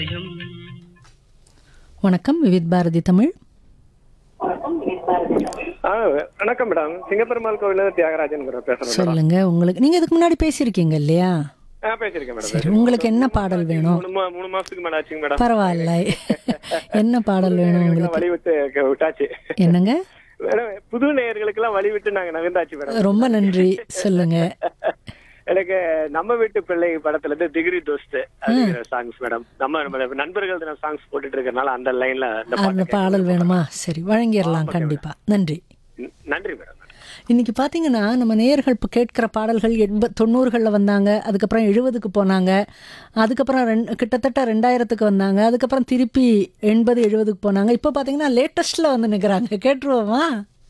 வணக்கம் விவித் பாரதி தமிழ் ஆ வணக்கம் மேடம் சிங்கப்பெருமாள் கோவில தியாகராஜன் பேசுறேன் மேடம் சொல்லுங்க உங்களுக்கு நீங்க இதுக்கு முன்னாடி பேசியிருக்கீங்க இல்லையா ஆ பேசியிருக்கேன் மேடம் சரி உங்களுக்கு என்ன பாடல் வேணும் மூணு மா- மூணு மாசத்துக்கு மேல ஆச்சுங்க மேடம் பரவாயில்ல என்ன பாடல் வேணும் உங்களுக்கு வழி விட்டு க- விட்டாச்சு என்னங்க மேடம் புது நேயர்களுக்கெல்லாம் வழி விட்டு நாங்க நகர்ந்தாச்சு மேடம் ரொம்ப நன்றி சொல்லுங்க எனக்கு நம்ம வீட்டு பிள்ளை படத்துல இருந்து டிகிரி தோஸ்து அப்படிங்கிற சாங்ஸ் மேடம் நம்ம நம்ம நண்பர்கள் தினம் சாங்ஸ் போட்டுட்டு இருக்கறனால அந்த லைன்ல அந்த அந்த பாட்டு பாடல் வேணுமா சரி வழங்கிடலாம் கண்டிப்பா நன்றி ந- நன்றி மேடம் இன்னைக்கு பார்த்தீங்கன்னா நம்ம நேயர்கள் இப்போ கேட்குற பாடல்கள் எண்ப தொண்ணூறுகளில் வந்தாங்க அதுக்கப்புறம் எழுபதுக்கு போனாங்க அதுக்கப்புறம் ரெண் கிட்டத்தட்ட ரெண்டாயிரத்துக்கு வந்தாங்க அதுக்கப்புறம் திருப்பி எண்பது எழுபதுக்கு போனாங்க இப்போ பார்த்தீங்கன்னா லேட்டஸ்ட்டில் வந்து நிற்கிறாங்க கேட்டுருவோமா